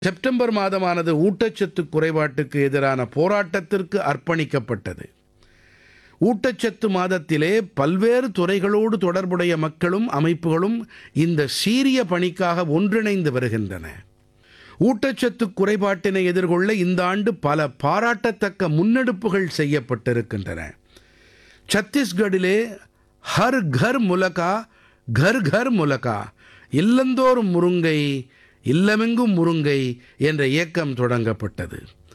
September மாதமானது ஊட்டச்சத்து குறைபாட்டுக்கு எதிரான போராட்டத்திற்கு அர்ப்பணிக்கப்பட்டது ஊட்டச்சத்து மாதத்திலே பல்வேறு துறைகளோடு தொடர்புடைய மக்களும் அமைப்புகளும் இந்த சீரிய பணிக்காக ஒன்றிணைந்து வருகின்றன ஊட்டச்சத்து குறைபாட்டினை எதிர்கொள்ள இந்த ஆண்டு பல பாராட்டத்தக்க முன்னெடுப்புகள் செய்யப்பட்டிருக்கின்றன சத்தீஸ்கடிலே ஹர் கர் முலகா கர் கர் முலகா இல்லந்தோறும் முருங்கை இல்லமெங்கும் முருங்கை என்ற இயக்கம் தொடங்கப்பட்டது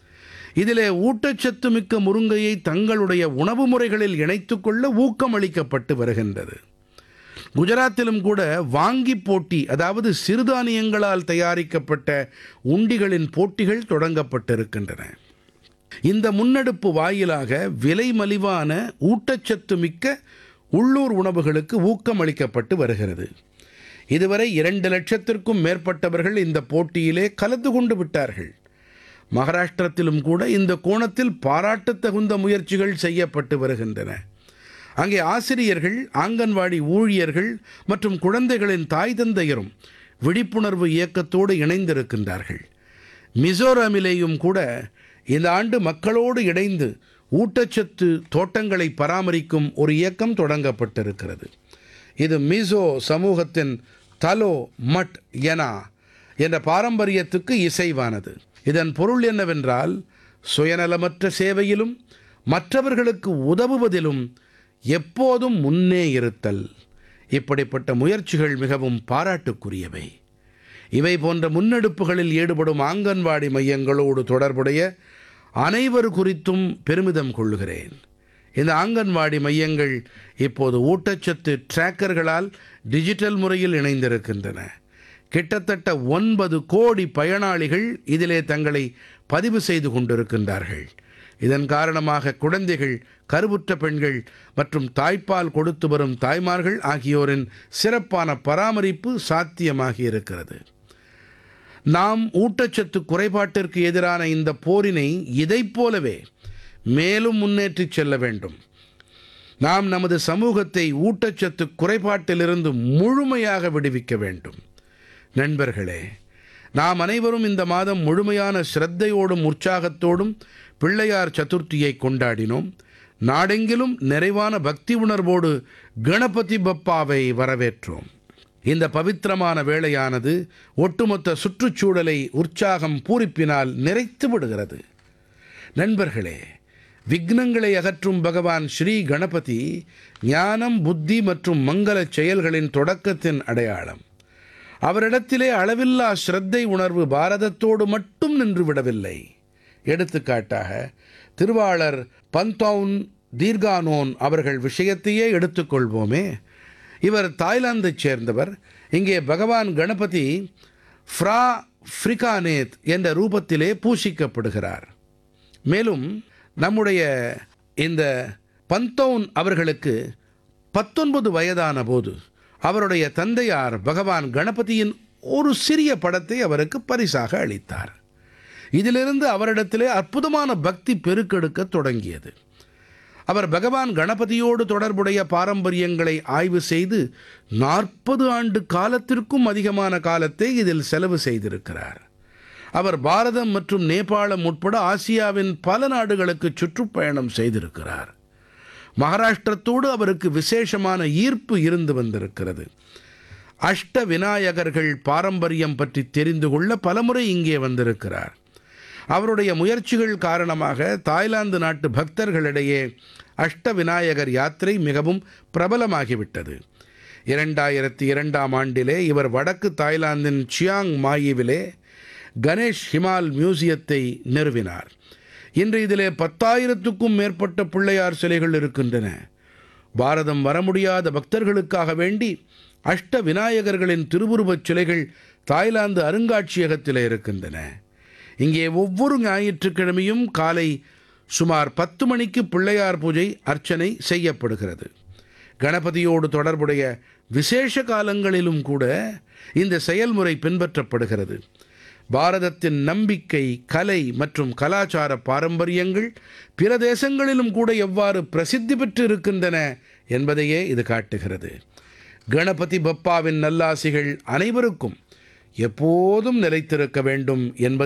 இதிலே ஊட்டச்சத்து மிக்க முருங்கையை தங்களுடைய உணவு முறைகளில் இணைத்துக் கொள்ள ஊக்கமளிக்கப்பட்டு வருகின்றது குஜராத்திலும் கூட வாங்கி போட்டி அதாவது சிறுதானியங்களால் தயாரிக்கப்பட்ட உண்டிகளின் போட்டிகள் தொடங்கப்பட்டிருக்கின்றன இந்த முன்னெடுப்பு வாயிலாக விலை மலிவான ஊட்டச்சத்து மிக்க உள்ளூர் உணவுகளுக்கு ஊக்கமளிக்கப்பட்டு வருகிறது இதுவரை இரண்டு லட்சத்திற்கும் மேற்பட்டவர்கள் இந்த போட்டியிலே கலந்து கொண்டு விட்டார்கள் மகாராஷ்டிரத்திலும் கூட இந்த கோணத்தில் பாராட்டத் தகுந்த முயற்சிகள் செய்யப்பட்டு வருகின்றன அங்கே ஆசிரியர்கள் ஆங்கன்வாடி ஊழியர்கள் மற்றும் குழந்தைகளின் தாய் தந்தையரும் விழிப்புணர்வு இயக்கத்தோடு இணைந்திருக்கின்றார்கள் மிசோரமிலேயும் கூட இந்த ஆண்டு மக்களோடு இணைந்து ஊட்டச்சத்து தோட்டங்களை பராமரிக்கும் ஒரு இயக்கம் தொடங்கப்பட்டிருக்கிறது இது மிசோ சமூகத்தின் தலோ மட் எனா என்ற பாரம்பரியத்துக்கு இசைவானது இதன் பொருள் என்னவென்றால் சுயநலமற்ற சேவையிலும் மற்றவர்களுக்கு உதவுவதிலும் எப்போதும் முன்னே இருத்தல் இப்படிப்பட்ட முயற்சிகள் மிகவும் பாராட்டுக்குரியவை இவை போன்ற முன்னெடுப்புகளில் ஈடுபடும் ஆங்கன்வாடி மையங்களோடு தொடர்புடைய அனைவர் குறித்தும் பெருமிதம் கொள்கிறேன் இந்த ஆங்கன்வாடி மையங்கள் இப்போது ஊட்டச்சத்து டிராக்கர்களால் டிஜிட்டல் முறையில் இணைந்திருக்கின்றன கிட்டத்தட்ட ஒன்பது கோடி பயனாளிகள் இதிலே தங்களை பதிவு செய்து கொண்டிருக்கின்றார்கள் இதன் காரணமாக குழந்தைகள் கருவுற்ற பெண்கள் மற்றும் தாய்ப்பால் கொடுத்து வரும் தாய்மார்கள் ஆகியோரின் சிறப்பான பராமரிப்பு சாத்தியமாகி இருக்கிறது நாம் ஊட்டச்சத்து குறைபாட்டிற்கு எதிரான இந்த போரினை இதைப் போலவே மேலும் முன்னேற்றிச் செல்ல வேண்டும் நாம் நமது சமூகத்தை ஊட்டச்சத்து குறைபாட்டிலிருந்து முழுமையாக விடுவிக்க வேண்டும் நண்பர்களே நாம் அனைவரும் இந்த மாதம் முழுமையான சிரத்தையோடும் உற்சாகத்தோடும் பிள்ளையார் சதுர்த்தியை கொண்டாடினோம் நாடெங்கிலும் நிறைவான பக்தி உணர்வோடு கணபதி பப்பாவை வரவேற்றோம் இந்த பவித்திரமான வேளையானது ஒட்டுமொத்த சுற்றுச்சூழலை உற்சாகம் பூரிப்பினால் நிறைத்து விடுகிறது நண்பர்களே விக்னங்களை அகற்றும் பகவான் ஸ்ரீ கணபதி ஞானம் புத்தி மற்றும் மங்களச் செயல்களின் தொடக்கத்தின் அடையாளம் அவரிடத்திலே அளவில்லா ஸ்ரத்தை உணர்வு பாரதத்தோடு மட்டும் நின்று விடவில்லை எடுத்துக்காட்டாக திருவாளர் பந்தௌன் தீர்கானோன் அவர்கள் விஷயத்தையே எடுத்துக்கொள்வோமே இவர் தாய்லாந்தைச் சேர்ந்தவர் இங்கே பகவான் கணபதி ஃப்ரா ஃப்ரிகானேத் என்ற ரூபத்திலே பூசிக்கப்படுகிறார் மேலும் நம்முடைய இந்த பந்தௌன் அவர்களுக்கு பத்தொன்பது வயதான போது அவருடைய தந்தையார் பகவான் கணபதியின் ஒரு சிறிய படத்தை அவருக்கு பரிசாக அளித்தார் இதிலிருந்து அவரிடத்திலே அற்புதமான பக்தி பெருக்கெடுக்கத் தொடங்கியது அவர் பகவான் கணபதியோடு தொடர்புடைய பாரம்பரியங்களை ஆய்வு செய்து நாற்பது ஆண்டு காலத்திற்கும் அதிகமான காலத்தை இதில் செலவு செய்திருக்கிறார் அவர் பாரதம் மற்றும் நேபாளம் உட்பட ஆசியாவின் பல நாடுகளுக்கு சுற்றுப்பயணம் செய்திருக்கிறார் மகாராஷ்டிரத்தோடு அவருக்கு விசேஷமான ஈர்ப்பு இருந்து வந்திருக்கிறது அஷ்ட விநாயகர்கள் பாரம்பரியம் பற்றி தெரிந்து கொள்ள பலமுறை இங்கே வந்திருக்கிறார் அவருடைய முயற்சிகள் காரணமாக தாய்லாந்து நாட்டு பக்தர்களிடையே அஷ்ட விநாயகர் யாத்திரை மிகவும் பிரபலமாகிவிட்டது இரண்டாயிரத்தி இரண்டாம் ஆண்டிலே இவர் வடக்கு தாய்லாந்தின் சியாங் மாயிவிலே கணேஷ் ஹிமால் மியூசியத்தை நிறுவினார் இன்று இதிலே பத்தாயிரத்துக்கும் மேற்பட்ட பிள்ளையார் சிலைகள் இருக்கின்றன பாரதம் வர முடியாத பக்தர்களுக்காக வேண்டி அஷ்ட விநாயகர்களின் திருவுருவச் சிலைகள் தாய்லாந்து அருங்காட்சியகத்தில் இருக்கின்றன இங்கே ஒவ்வொரு ஞாயிற்றுக்கிழமையும் காலை சுமார் பத்து மணிக்கு பிள்ளையார் பூஜை அர்ச்சனை செய்யப்படுகிறது கணபதியோடு தொடர்புடைய விசேஷ காலங்களிலும் கூட இந்த செயல்முறை பின்பற்றப்படுகிறது பாரதத்தின் நம்பிக்கை கலை மற்றும் கலாச்சார பாரம்பரியங்கள் பிற தேசங்களிலும் கூட எவ்வாறு பிரசித்தி பெற்று இருக்கின்றன என்பதையே இது காட்டுகிறது கணபதி பப்பாவின் நல்லாசிகள் அனைவருக்கும் எப்போதும் நிலைத்திருக்க வேண்டும் என்பது